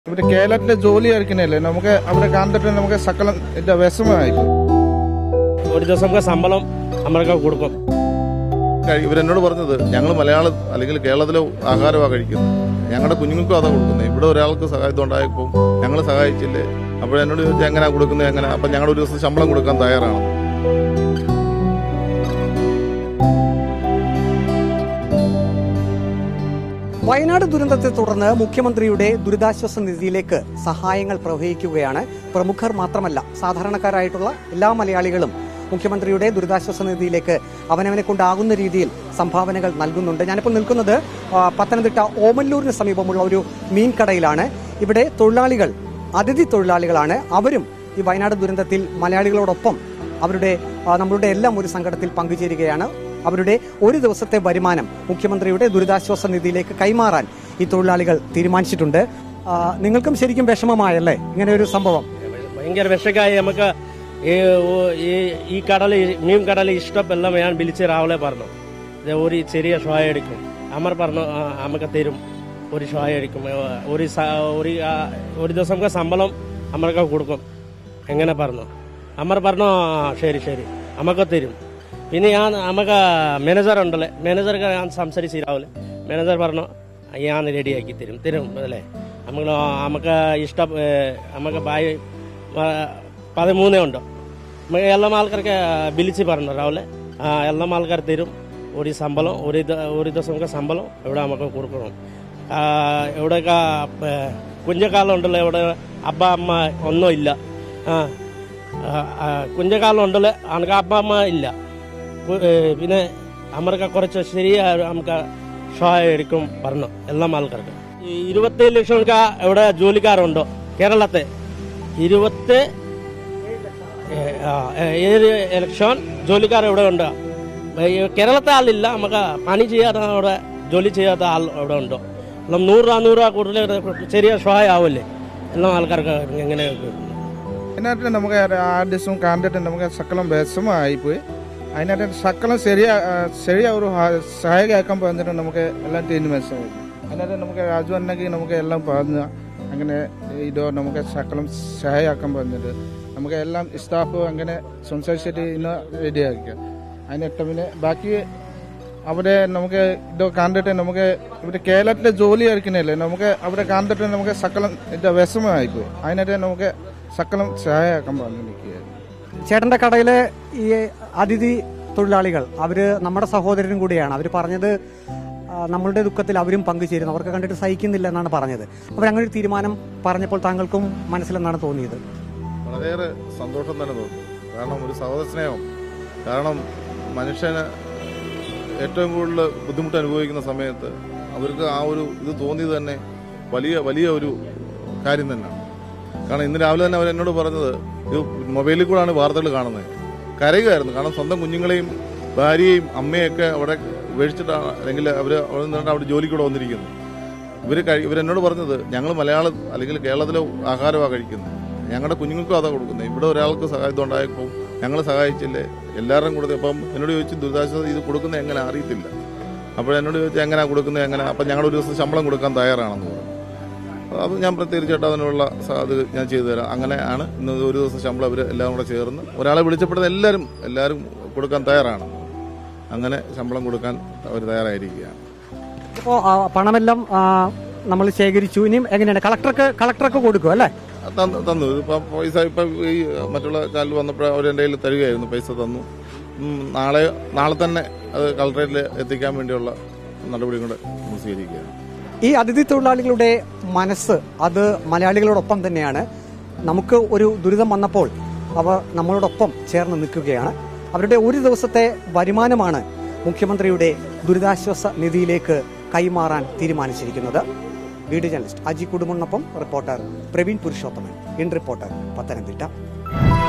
ഇവിടെ കേരളത്തിലെ ജോലി എടുക്കണല്ലേ നമുക്ക് അവിടെ കണ്ടിട്ട് നമുക്ക് സകലം ഇത് വിഷമമായിരിക്കും ഒരു ദിവസം ശമ്പളം നമ്മൾക്ക് കൊടുക്കും കഴി- ഇവരെന്നോട് പറഞ്ഞത് ഞങ്ങൾ മലയാളം അല്ലെങ്കിൽ കേരളത്തിലെ ആഹാരമാണ് കഴിക്കുന്നത് ഞങ്ങളുടെ കുഞ്ഞുങ്ങൾക്കും അതാ കൊടുക്കുന്നത് ഇവിടെ ഒരാൾക്ക് സഹായത്വം ഉണ്ടായപ്പോൾ ഞങ്ങൾ സഹായിച്ചില്ലേ അപ്പോൾ എന്നോട് ചോദിച്ചാൽ എങ്ങനെയാ കൊടുക്കുന്നത് എങ്ങനെ അപ്പം ഞങ്ങൾ ഒരു ദിവസം ശമ്പളം കൊടുക്കാൻ തയ്യാറാണ് വയനാട് ദുരന്തത്തെ തുടർന്ന് മുഖ്യമന്ത്രിയുടെ ദുരിതാശ്വാസ നിധിയിലേക്ക് സഹായങ്ങൾ പ്രവഹിക്കുകയാണ് പ്രമുഖർ മാത്രമല്ല സാധാരണക്കാരായിട്ടുള്ള എല്ലാ മലയാളികളും മുഖ്യമന്ത്രിയുടെ ദുരിതാശ്വാസ നിധിയിലേക്ക് അവനവനെ കൊണ്ടാകുന്ന രീതിയിൽ സംഭാവനകൾ നൽകുന്നുണ്ട് ഞാനിപ്പോൾ നിൽക്കുന്നത് ആ, പത്തനംതിട്ട ഓമല്ലൂരിന് സമീപമുള്ള ഒരു മീൻ കടയിലാണ് ഇവിടെ തൊഴിലാളികൾ അതിഥി തൊഴിലാളികളാണ് അവരും ഈ വയനാട് ദുരന്തത്തിൽ മലയാളികളോടൊപ്പം അവരുടെ ആ, നമ്മളുടെ എല്ലാം ഒരു സങ്കടത്തിൽ പങ്കുചേരുകയാണ് അവരുടെ ഒരു ദിവസത്തെ വരുമാനം മുഖ്യമന്ത്രിയുടെ ദുരിതാശ്വാസ നിധിയിലേക്ക് കൈമാറാൻ ഈ തൊഴിലാളികൾ തീരുമാനിച്ചിട്ടുണ്ട് ആ, നിങ്ങൾക്കും ശരിക്കും വിഷമമായല്ലേ ഇങ്ങനെ ഒരു സംഭവം ഭയങ്കര വിഷക്കായി നമുക്ക് ഈ ഓ- ഈ- ഈ കടൽ മീൻ കടൽ ഇഷ്ടപ്പെല്ലാം ഞാൻ വിളിച്ച് രാവിലെ പറഞ്ഞു ഇത് ഒരു ചെറിയ ഷോയ എടുക്കും അമർ പറഞ്ഞു "ആ, നമുക്ക് തരും ഒരു ഷോയ എടുക്കും ഏ, ഒരു സ- ഒരു ആ, ഒരു ദിവസം ശമ്പളം നമ്മൾക്ക് കൊടുക്കും എങ്ങനെ പറഞ്ഞു അമർ പറഞ്ഞു "ആ, ശരി ശരി നമുക്ക് തരും പിന്നെ ഞാൻ നമുക്ക് മാനേജർ ഉണ്ടല്ലേ മാനേജർക്ക് ഞാൻ സംസാരിച്ച് രാവിലെ മാനേജർ പറഞ്ഞു ഞാൻ റെഡിയാക്കി തരും തരും അല്ലേ നമ്മൾ നമുക്ക് ഇഷ്ടം ഏ, നമുക്ക് ബായ് പതിമൂന്നേ ഉണ്ട് നമുക്ക് എല്ലാ ആൾക്കാർക്ക് വിളിച്ച് പറഞ്ഞു രാവിലെ ആ, എല്ലാ ആൾക്കാർ തരും ഒരു ശമ്പളം ഒരു ദ- ഒരു ദിവസം ശമ്പളം ഇവിടെ നമുക്ക് കൊടുക്കണം ആ, ഇവിടെയൊക്കെ ഏ, കുഞ്ഞക്കാലം ഉണ്ടല്ലോ ഇവിടെ അപ്പ അമ്മ ഒന്നും ഇല്ല ആ ആ, ആ, കുഞ്ഞക്കാലം ഉണ്ടല്ലോ എനിക്ക് അപ്പ അമ്മ ഇല്ല കു- ഏ, പിന്നെ അമ്മർക്ക് കുറച്ച് ശരിയായ നമുക്ക് സഹായം എടുക്കും പറഞ്ഞു എല്ലാ ആൾക്കാർക്ക് ഈ ഇരുപത്തേഴ് ലക്ഷം ഒക്കെ ഇവിടെ ജോലിക്കാരുണ്ടോ കേരളത്തെ ഇരുപത്തി ഏ, ആ, ഏ, ഏഴ് ലക്ഷം ജോലിക്കാർ ഇവിടെ ഉണ്ട് ഈ കേരളത്തെ ആളില്ല നമുക്ക് പണി ചെയ്യാത്ത അവിടെ ജോലി ചെയ്യാത്ത ആൾ ഇവിടെ ഉണ്ടോ എല്ലാം നൂറ് രൂപ നൂറ് രൂപ കൂടുതൽ ചെറിയ സഹായം ആവില്ലേ എല്ലാ ആൾക്കാർക്ക് എങ്ങനെ അതിനായിട്ട് നമുക്ക് ആ ദിവസം കണ്ടിട്ട് നമുക്ക് സകലം വിഷമമായിപ്പോയി അതിനായിട്ട് സകലം ശരിയാ ആ, ശരിയാ ഒരു ഹാ- സഹായിക്കാൻ പറഞ്ഞിട്ട് നമുക്ക് എല്ലാം തീരുമാനിച്ചത് അതിനായിട്ട് നമുക്ക് രാജു അന്നക്ക് നമുക്ക് എല്ലാം പറഞ്ഞ അങ്ങനെ ഇതോ നമുക്ക് സകലം സഹായിക്കാൻ പറഞ്ഞിട്ട് നമുക്ക് എല്ലാം സ്റ്റാഫ് അങ്ങനെ സംസാരിച്ചിട്ട് ഇന്ന് റെഡിയാക്കുക അതിനിട്ട് പിന്നെ ബാക്കി അവിടെ നമുക്ക് ഇത് കണ്ടിട്ട് നമുക്ക് ഇവിടെ കേരളത്തിലെ ജോലി എടുക്കണല്ലേ നമുക്ക് അവിടെ കണ്ടിട്ട് നമുക്ക് സകലം ഇത് വിഷമമായിപ്പോയി അതിനായിട്ട് നമുക്ക് സകലം സഹായമാക്കാൻ പറഞ്ഞു നിൽക്കുകയായിരുന്നു ചേട്ടന്റെ കടയിലെ ഈ അതിഥി തൊഴിലാളികൾ അവര് നമ്മുടെ സഹോദരനും കൂടിയാണ് അവർ പറഞ്ഞത് ആ, നമ്മളുടെ ദുഃഖത്തിൽ അവരും പങ്കുചേരുന്നു അവർക്ക് കണ്ടിട്ട് സഹിക്കുന്നില്ല എന്നാണ് പറഞ്ഞത് അവരങ്ങനെ ഒരു തീരുമാനം പറഞ്ഞപ്പോൾ താങ്കൾക്കും മനസ്സിലെന്നാണ് തോന്നിയത് വളരെയേറെ സന്തോഷം തന്നെ തോന്നുന്നു കാരണം ഒരു സഹോദര സ്നേഹം കാരണം മനുഷ്യന് ഏറ്റവും കൂടുതൽ ബുദ്ധിമുട്ട് അനുഭവിക്കുന്ന സമയത്ത് അവർക്ക് ആ ഒരു ഇത് തോന്നിയത് തന്നെ വലിയ വലിയ ഒരു കാര്യം തന്നെയാണ് കാരണം ഇന്ന് രാവിലെ തന്നെ അവർ എന്നോട് പറഞ്ഞത് ഇത് മൊബൈലിൽ കൂടെയാണ് വാർത്തകൾ കാണുന്നത് കരയുമായിരുന്നു കാരണം സ്വന്തം കുഞ്ഞുങ്ങളെയും ഭാര്യയെയും അമ്മയൊക്കെ അവിടെ ഉപേക്ഷിച്ചിട്ടാണ് അല്ലെങ്കിൽ അവർ അവിടെ നിന്നിട്ട് അവിടെ ജോലിക്കൂടെ വന്നിരിക്കുന്നത് ഇവർ ഇവരെന്നോട് പറഞ്ഞത് ഞങ്ങൾ മലയാളം അല്ലെങ്കിൽ കേരളത്തിലെ ആഹാരമാണ് കഴിക്കുന്നത് ഞങ്ങളുടെ കുഞ്ഞുങ്ങൾക്കും അതാ കൊടുക്കുന്നത് ഇവിടെ ഒരാൾക്ക് സഹായത്വം ഉണ്ടായപ്പോൾ ഞങ്ങൾ സഹായിച്ചില്ലേ എല്ലാവരും കൊടുത്ത് അപ്പം എന്നോട് ചോദിച്ചു ദുരിതാശ്വാസ ഇത് കൊടുക്കുന്നത് എങ്ങനെ അറിയത്തില്ല അപ്പോൾ എന്നോട് ചോദിച്ചാൽ എങ്ങനെയാണ് കൊടുക്കുന്നത് എങ്ങനെ അപ്പം ഞങ്ങൾ ഒരു ദിവസം ശമ്പളം കൊടുക്കാൻ തയ്യാറാണെന്ന് പറഞ്ഞു അത് ഞാൻ തീർച്ചയായിട്ടും അതിനുള്ള സ- അത് ഞാൻ ചെയ്തു തരാം അങ്ങനെയാണ് ഇന്ന് ഒരു ദിവസം ശമ്പളം അവർ എല്ലാം കൂടെ ചേർന്ന് ഒരാളെ വിളിച്ചപ്പെടുന്ന എല്ലാവരും എല്ലാവരും കൊടുക്കാൻ തയ്യാറാണ് അങ്ങനെ ശമ്പളം കൊടുക്കാൻ അവർ തയ്യാറായിരിക്കുകയാണ് ഇപ്പോൾ പണമെല്ലാം നമ്മൾ ശേഖരിച്ചു ഇനിയും എങ്ങനെയാണ് കളക്ടർക്ക് കളക്ടർക്ക് കൊടുക്കും അല്ലേ തന്നു തന്നു ഇപ്പം പൈസ ഇപ്പം ഈ മറ്റുള്ള കാലിൽ വന്നപ്പോൾ അവർ എൻ്റെ കയ്യിൽ തരികയായിരുന്നു പൈസ തന്നു ഉം, നാളെ നാളെ തന്നെ അത് കളക്ടറേറ്റിൽ എത്തിക്കാൻ വേണ്ടിയുള്ള നടപടി കൂടെ നമ്മൾ സ്വീകരിക്കുകയാണ് ഈ അതിഥി തൊഴിലാളികളുടെ മനസ്സ് അത് മലയാളികളോടൊപ്പം തന്നെയാണ് നമുക്ക് ഒരു ദുരിതം വന്നപ്പോൾ അവർ നമ്മളോടൊപ്പം ചേർന്ന് നിൽക്കുകയാണ് അവരുടെ ഒരു ദിവസത്തെ വരുമാനമാണ് മുഖ്യമന്ത്രിയുടെ ദുരിതാശ്വാസ നിധിയിലേക്ക് കൈമാറാൻ തീരുമാനിച്ചിരിക്കുന്നത് വീഡിയോ ജേർണലിസ്റ്റ് അജി കുടുംബനൊപ്പം reporter Praveen Purushothaman in reporter Pathanamthitta